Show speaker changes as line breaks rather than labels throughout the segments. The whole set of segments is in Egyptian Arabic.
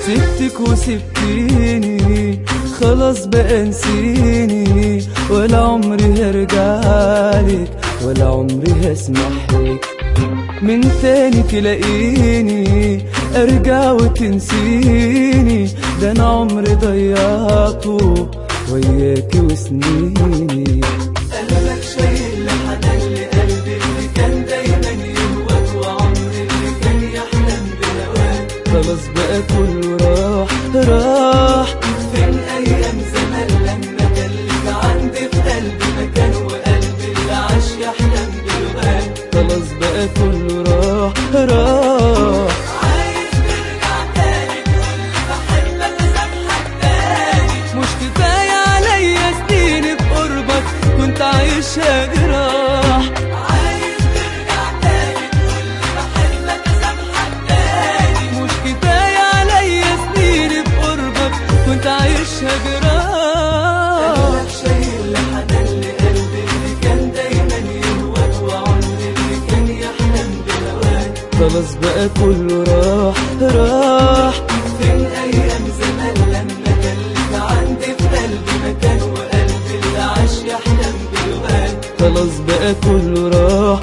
سبتك وسبتيني خلاص بقى نسيني ولا عمري هرجعلك ولا عمري هسمح لك من تاني تلاقيني ارجع وتنسيني ده انا عمري ضيعته وياكي وسنيني قلبك شايل حنان لقلبي اللي كان دايما يهواك وعمري اللي كان يحلم بهواك خلاص بقى كله راح راح فين ايام زمان لما كان لك عندي في قلبي مكان وقلبي اللي عاش يحلم بهواك خلاص بقى كله راح راح عايز ترجع تاني تقولي بحبك سامحك تاني مش كفاية عليا سنين بقربك كنت عايشها جراح عايز ترجع تاني تقولي بحبك سامحك تاني مش كفاية عليا سنين بقربك كنت عايشها جراح قلبك شايل حنان لقلبي اللي كان دايما يهواك وعمري اللي كان يحلم بهواك خلاص بقى كله راح راح فين ايام زمان لما كان لك عندي في قلبي مكان وقلبي اللي عاش يحلم بهواك خلاص بقى كله راح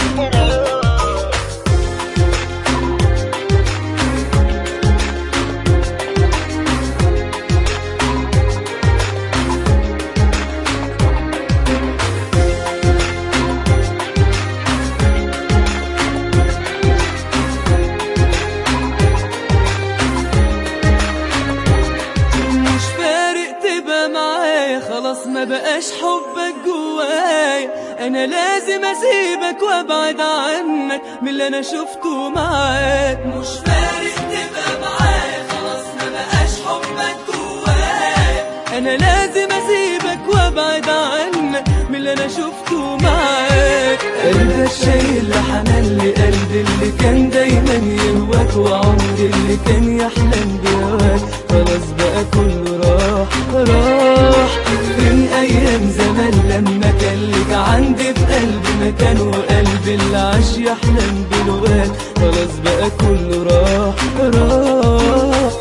مش فارق تبقى معايا خلاص ما بقاش حبك جوايا انا لازم اسيبك وابعد عنك من اللي انا شفته معاك مش فارق تبقى معايا خلاص ما بقاش حبك جوايا انا لازم اسيبك وابعد عنك من اللي انا شفته معاك قلبك شايل حنان لقلبي اللي كان دايما يهواك وعمري اللي كان يحلم بهواك خلاص بقى كله راح راح من ايام زمان لما كان لك عندي في قلبي مكان وقلبي اللي عاش يحلم بلواك خلاص بقى كله راح راح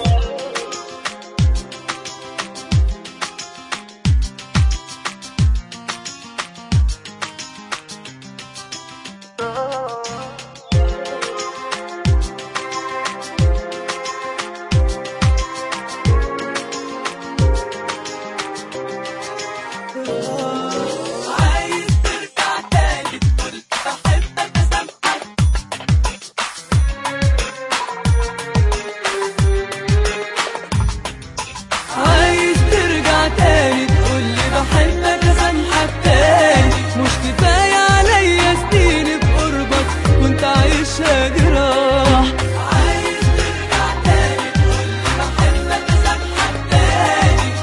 عايز ترجع تاني تقول بحبك اسامحك عايز ترجع تاني تقول لي بحبك اسامحك تاني مش كفايه عليا سنين بقربك كنت عايشها جراح عايز ترجع تاني تقول لي بحبك اسامحك تاني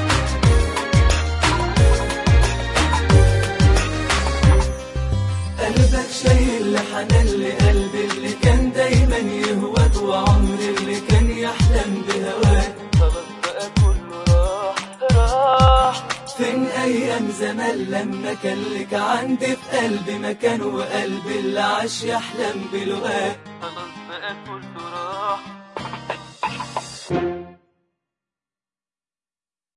قلبك شايل حنان لقلبي اللي كان دايما يهواك وعمري اللي كان يحلم بهواك خلاص بقى كله راح راح فين ايام زمان لما كان لك عندي في قلبي مكان وقلبي اللي عاش يحلم بلقاك خلاص بقى كله راح